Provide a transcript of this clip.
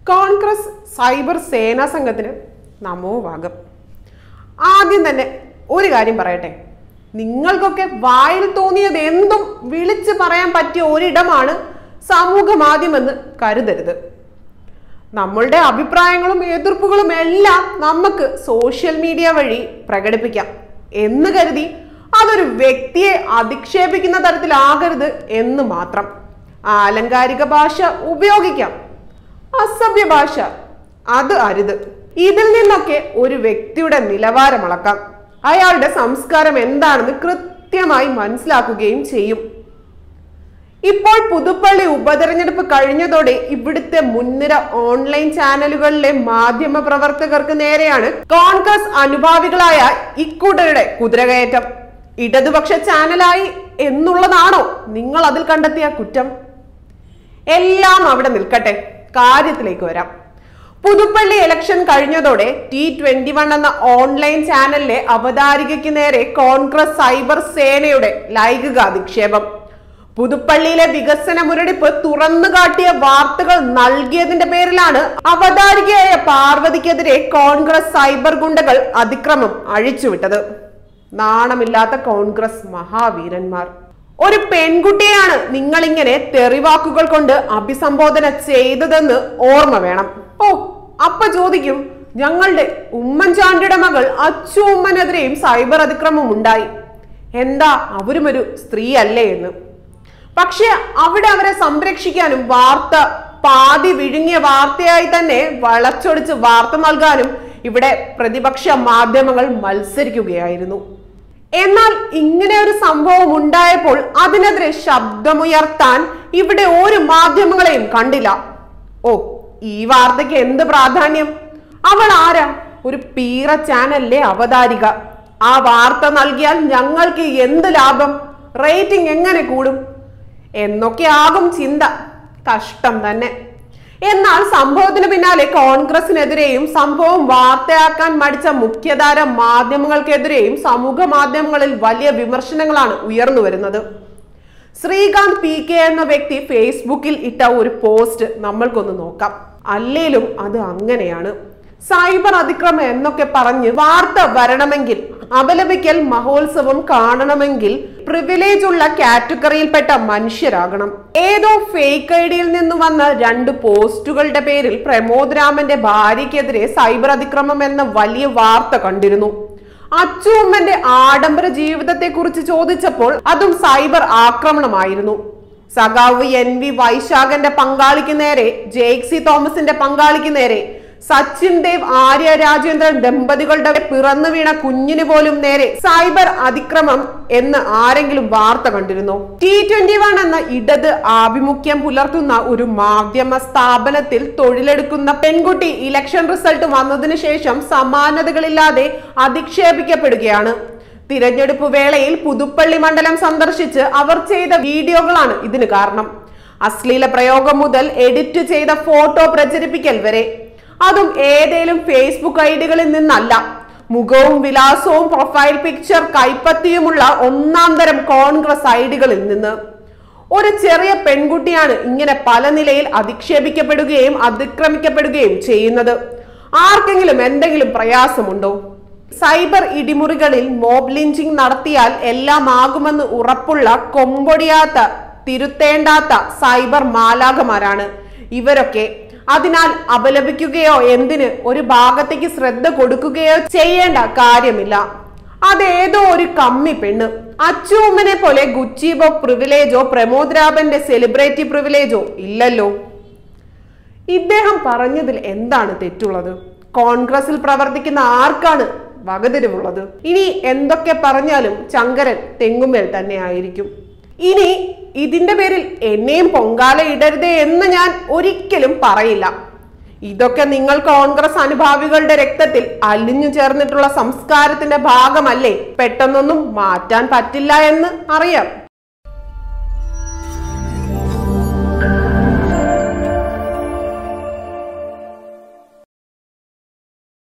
Congress cyber സേനാ സംഘത്തിന് നമോ വാഗം ആദ്യം തന്നെ ഒരു കാര്യം പറയട്ടെ നിങ്ങൾക്കൊക്കെ വായിൽ തോന്നിയത് എന്തും വിളിച്ചു പറയാൻ പറ്റിയ ഒരിടമാണ് സമൂഹ മാധ്യമമെന്ന് കരുതരുത് നമ്മളുടെ അഭിപ്രായങ്ങളും എതിർപ്പുകളും എല്ലാം നമുക്ക് സോഷ്യൽ മീഡിയ വഴി പ്രകടിപ്പിക്കാം എന്ന് കരുതി അതൊരു വ്യക്തിയെ അധിക്ഷേപിക്കുന്ന തരത്തിലാകരുത് എന്ന് മാത്രം ആലങ്കാരിക ഭാഷ ഉപയോഗിക്കാം അസഭ്യ ഭാഷ അത് അരുത് ഇതിൽ നിന്നൊക്കെ ഒരു വ്യക്തിയുടെ നിലവാരം അളക്കാം അയാളുടെ സംസ്കാരം എന്താണെന്ന് കൃത്യമായി മനസ്സിലാക്കുകയും ചെയ്യും ഇപ്പോൾ പുതുപ്പള്ളി ഉപതെരഞ്ഞെടുപ്പ് കഴിഞ്ഞതോടെ ഇവിടുത്തെ മുൻനിര ഓൺലൈൻ ചാനലുകളിലെ മാധ്യമ പ്രവർത്തകർക്ക് നേരെയാണ് കോൺഗ്രസ് അനുഭാവികളായ ഇക്കൂട്ടരുടെ കുതിരകയറ്റം ഇടതുപക്ഷ ചാനലായി എന്നുള്ളതാണോ നിങ്ങൾ അതിൽ കണ്ടെത്തിയ കുറ്റം എല്ലാം അവിടെ നിൽക്കട്ടെ കാര്യത്തിലേക്ക് വരാം പുതുപ്പള്ളി ഇലക്ഷൻ കഴിഞ്ഞതോടെ ടി ട്വന്റി വൺ എന്ന ഓൺലൈൻ ചാനലിലെ അവതാരികയ്ക്ക് നേരെ കോൺഗ്രസ് സൈബർ സേനയുടെ ലൈംഗിക അധിക്ഷേപം പുതുപ്പള്ളിയിലെ വികസന മുരടിപ്പ് തുറന്നു കാട്ടിയ വാർത്തകൾ നൽകിയതിന്റെ പേരിലാണ് അവതാരികയായ പാർവതിക്കെതിരെ കോൺഗ്രസ് സൈബർ ഗുണ്ടകൾ അതിക്രമം അഴിച്ചുവിട്ടത് നാണമില്ലാത്ത കോൺഗ്രസ് മഹാവീരന്മാർ ഒരു പെൺകുട്ടിയാണ് നിങ്ങൾ ഇങ്ങനെ തെറിവാക്കുകൾ കൊണ്ട് അഭിസംബോധന ചെയ്തതെന്ന് ഓർമ്മ വേണം ഓ അപ്പ ചോദിക്കും ഞങ്ങളുടെ ഉമ്മൻചാണ്ടിയുടെ മകൾ അച്ചു ഉമ്മനെതിരെയും സൈബർ അതിക്രമം ഉണ്ടായി എന്താ അവരും ഒരു സ്ത്രീ അല്ലേ എന്ന് പക്ഷെ അവിടെ അവരെ സംരക്ഷിക്കാനും വാർത്ത പാതി വിഴുങ്ങിയ വാർത്തയായി തന്നെ വളച്ചൊടിച്ച് വാർത്ത നൽകാനും ഇവിടെ പ്രതിപക്ഷ മാധ്യമങ്ങൾ മത്സരിക്കുകയായിരുന്നു എന്നാൽ ഇങ്ങനെ ഒരു സംഭവം ഉണ്ടായപ്പോൾ അതിനെതിരെ ശബ്ദമുയർത്താൻ ഇവിടെ ഒരു മാധ്യമങ്ങളെയും കണ്ടില്ല ഓ ഈ വാർത്തയ്ക്ക് എന്ത് പ്രാധാന്യം അവൾ ആരാ ഒരു പീറ ചാനലിലെ അവതാരിക ആ വാർത്ത നൽകിയാൽ ഞങ്ങൾക്ക് എന്ത് ലാഭം റേറ്റിംഗ് എങ്ങനെ കൂടും എന്നൊക്കെ ആകും ചിന്ത കഷ്ടം തന്നെ എന്നാൽ സംഭവത്തിന് പിന്നാലെ കോൺഗ്രസിനെതിരെയും സംഭവം വാർത്തയാക്കാൻ മടിച്ച മുഖ്യധാര മാധ്യമങ്ങൾക്കെതിരെയും സമൂഹ മാധ്യമങ്ങളിൽ വലിയ വിമർശനങ്ങളാണ് ഉയർന്നു വരുന്നത് ശ്രീകാന്ത് പി കെ എന്ന വ്യക്തി ഫേസ്ബുക്കിൽ ഇട്ട ഒരു പോസ്റ്റ് നമ്മൾക്കൊന്ന് നോക്കാം അല്ലേലും അത് അങ്ങനെയാണ് സൈബർ അതിക്രമം എന്നൊക്കെ പറഞ്ഞ് വാർത്ത വരണമെങ്കിൽ അപലപിക്കൽ മഹോത്സവം കാണണമെങ്കിൽ പ്രിവിലേജ് ഉള്ള കാറ്റഗറിയിൽപ്പെട്ട മനുഷ്യരാകണം ഏതോ ഫേക്ക് ഐഡിയിൽ നിന്ന് വന്ന രണ്ട് പോസ്റ്റുകളുടെ പേരിൽ പ്രമോദ് രാമന്റെ ഭാര്യയ്ക്കെതിരെ സൈബർ അതിക്രമം എന്ന വലിയ വാർത്ത കണ്ടിരുന്നു അച്ചുമ്മന്റെ ആഡംബര ജീവിതത്തെ കുറിച്ച് ചോദിച്ചപ്പോൾ അതും സൈബർ ആക്രമണമായിരുന്നു സഖാവ് എൻ വി വൈശാഖന്റെ പങ്കാളിക്ക് നേരെ ജേക്സി തോമസിന്റെ പങ്കാളിക്ക് നേരെ സച്ചിൻ ദേവ് ആര്യ രാജേന്ദ്രൻ ദമ്പതികളുടെ പിറന്നു വീണ കുഞ്ഞിന് പോലും നേരെ സൈബർ അതിക്രമം എന്ന് ആരെങ്കിലും വാർത്ത കണ്ടിരുന്നോ ടി ട്വന്റി വൺ എന്ന ഇടത് ആഭിമുഖ്യം പുലർത്തുന്ന ഒരു മാധ്യമ സ്ഥാപനത്തിൽ തൊഴിലെടുക്കുന്ന പെൺകുട്ടി ഇലക്ഷൻ റിസൾട്ട് വന്നതിന് ശേഷം സമാനതകളില്ലാതെ അധിക്ഷേപിക്കപ്പെടുകയാണ് തിരഞ്ഞെടുപ്പ് വേളയിൽ പുതുപ്പള്ളി മണ്ഡലം സന്ദർശിച്ച് അവർ ചെയ്ത വീഡിയോകളാണ് ഇതിന് കാരണം അശ്ലീല പ്രയോഗം മുതൽ എഡിറ്റ് ചെയ്ത ഫോട്ടോ പ്രചരിപ്പിക്കൽ വരെ അതും ഏതേലും ഫേസ്ബുക്ക് ഐഡികളിൽ നിന്നല്ല മുഖവും വിലാസവും പ്രൊഫൈൽ പിക്ചർ കൈപ്പത്തിയുമുള്ള ഒന്നാം തരം കോൺഗ്രസ് ഐഡികളിൽ നിന്ന് ഒരു ചെറിയ പെൺകുട്ടിയാണ് ഇങ്ങനെ പല നിലയിൽ അധിക്ഷേപിക്കപ്പെടുകയും അതിക്രമിക്കപ്പെടുകയും ചെയ്യുന്നത് ആർക്കെങ്കിലും എന്തെങ്കിലും പ്രയാസമുണ്ടോ സൈബർ ഇടിമുറികളിൽ മോബ് ലിഞ്ചിങ് നടത്തിയാൽ എല്ലാം ആകുമെന്ന് ഉറപ്പുള്ള കൊമ്പൊടിയാത്ത തിരുത്തേണ്ടാത്ത സൈബർ മാലാഖമാരാണ് ഇവരൊക്കെ അതിനാൽ അപലപിക്കുകയോ എന്തിന് ഒരു ഭാഗത്തേക്ക് ശ്രദ്ധ കൊടുക്കുകയോ ചെയ്യേണ്ട കാര്യമില്ല അതേതോ ഒരു കമ്മി പെണ്ണ് അച്ചുമ്മനെ പോലെ ഗുച്ചിബോ പ്രിവിലേജോ പ്രമോദ് രാമന്റെ സെലിബ്രിറ്റി പ്രിവിലേജോ ഇല്ലല്ലോ ഇദ്ദേഹം പറഞ്ഞതിൽ എന്താണ് തെറ്റുള്ളത് കോൺഗ്രസിൽ പ്രവർത്തിക്കുന്ന ആർക്കാണ് വകതിരിവുള്ളത് ഇനി എന്തൊക്കെ പറഞ്ഞാലും ചങ്കരൻ തെങ്ങുമേൽ തന്നെ ആയിരിക്കും ഇനി ഇതിന്റെ പേരിൽ എന്നെയും പൊങ്കാല ഇടരുതേ എന്ന് ഞാൻ ഒരിക്കലും പറയില്ല ഇതൊക്കെ നിങ്ങൾ കോൺഗ്രസ് അനുഭാവികളുടെ രക്തത്തിൽ അലിഞ്ഞു ചേർന്നിട്ടുള്ള സംസ്കാരത്തിന്റെ ഭാഗമല്ലേ പെട്ടെന്നൊന്നും മാറ്റാൻ പറ്റില്ല എന്ന് അറിയാം